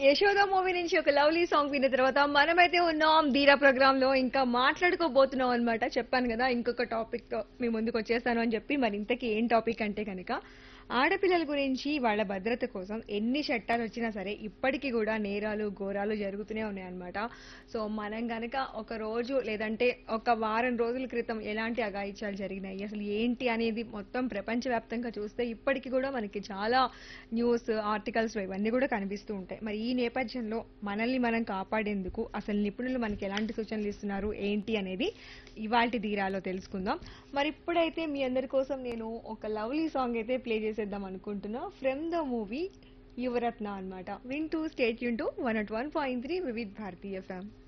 Yashoda movie నుంచి ఒక lovely song విన్న తర్వాత మనమైతే ఉన్నాం ధీరా ప్రోగ్రామ్ లో ఇంకా మాట్లాడుకోబోతున్నాం అన్నమాట చెప్పాను కదా ఇంకొక టాపిక్ తో మీ ముందుకు వచ్చేస్తాను అని చెప్పి మరి ఇంతకీ ఏం టాపిక్ అంటే కనుక ఆడపిల్లల గురించి వాళ్ళ భద్రత కోసం ఎన్ని చట్టాలు వచ్చినా సరే ఇప్పటికీ కూడా నేరాలు ఘోరాలు జరుగుతూనే ఉన్నాయన్నమాట సో మనం గనక ఒక రోజు లేదంటే ఒక వారం రోజుల క్రితం ఎలాంటి అఘాయిత్యాలు జరిగినాయి అసలు ఏంటి అనేది మొత్తం ప్రపంచవ్యాప్తంగా చూస్తే ఇప్పటికీ కూడా మనకి చాలా న్యూస్ ఆర్టికల్స్ ఇవన్నీ కూడా కనిపిస్తూ ఉంటాయి మరి ఈ నేపథ్యంలో మనల్ని మనం కాపాడేందుకు అసలు నిపుణులు మనకి ఎలాంటి సూచనలు ఇస్తున్నారు ఏంటి అనేది ఇవాల్టి తీరాలో తెలుసుకుందాం మరి ఇప్పుడైతే మీ అందరి కోసం నేను ఒక లవ్లీ సాంగ్ అయితే ప్లే చేసేద్దాం అనుకుంటున్నా ఫ్రమ్ ద మూవీ యువరత్న అన్నమాట వింటూ స్టేట్ యూన్ two one at one point three Vividh Bharatiya ఫ్యామ్